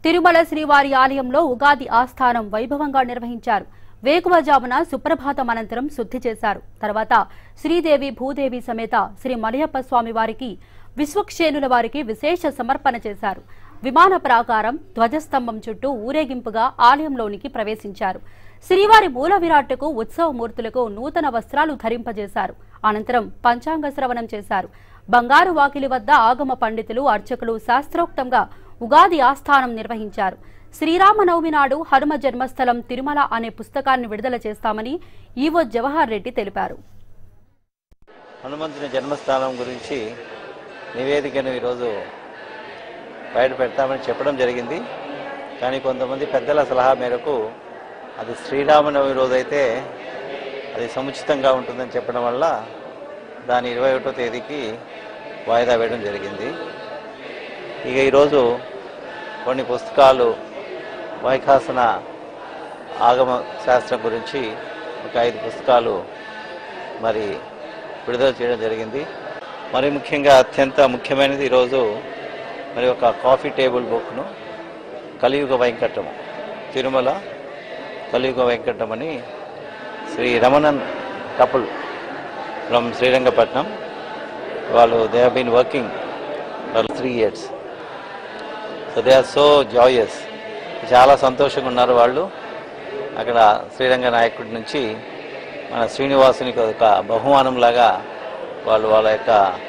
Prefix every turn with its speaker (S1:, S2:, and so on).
S1: తిరుమల శ్రీవారి ఆలయంలో ఉగాది ఆస్థానం వైభవంగా నిర్వహించారు వేకువజామున సుప్రభాతం అనంతరం శుద్ధి చేశారు తర్వాత శ్రీదేవి భూదేవి సమేత శ్రీ మలయప్ప స్వామి వారికి విశ్వక్షేణుల వారికి విశేష సమర్పణ చేశారు విమాన ప్రాకారం ధ్వజస్తంభం చుట్టూ ఊరేగింపుగా ఆలయంలోనికి ప్రవేశించారు శ్రీవారి మూల విరాట్టుకు ఉత్సవమూర్తులకు నూతన వస్త్రాలు ధరింపజేశారు అనంతరం పంచాంగ శ్రవణం చేశారు బంగారు వాకిలి వద్ద ఆగమ పండితులు అర్చకులు శాస్త్రోక్తంగా ఉగాది ఆస్థానం నిర్వహించారు శ్రీరామనవమి నాడు హనుమ జన్మస్థలం తిరుమల అనే పుస్తకాన్ని విడుదల చేస్తామని ఈవో జవహర్ రెడ్డి తెలిపారు
S2: హనుమంతుని జన్మస్థానం గురించి నివేదికను ఈరోజు బయట పెడతామని చెప్పడం జరిగింది కానీ కొంతమంది పెద్దల సలహా మేరకు అది శ్రీరామనవమి రోజైతే అది సముచితంగా ఉంటుందని చెప్పడం వల్ల దాని ఇరవై ఒకటో తేదీకి వాయిదా వేయడం జరిగింది ఇక ఈరోజు కొన్ని పుస్తకాలు వైఖాసన ఆగమ శాస్త్రం గురించి ఒక ఐదు పుస్తకాలు మరి విడుదల చేయడం జరిగింది మరి ముఖ్యంగా అత్యంత ముఖ్యమైనది ఈరోజు మరి ఒక కాఫీ టేబుల్ బుక్ను కలియుగ వెంకటము తిరుమల కలియుగ వెంకటం అని శ్రీ రమణన్ కపుల్ ఫ్రమ్ శ్రీరంగపట్నం వాళ్ళు they been working for three years so they are so joyous చాలా సంతోషంగా ఉన్నారు వాళ్ళు అక్కడ శ్రీరంగ నాయకుడి నుంచి మన శ్రీనివాసునికి ఒక బహుమానం లాగా వాళ్ళు వాళ్ళ యొక్క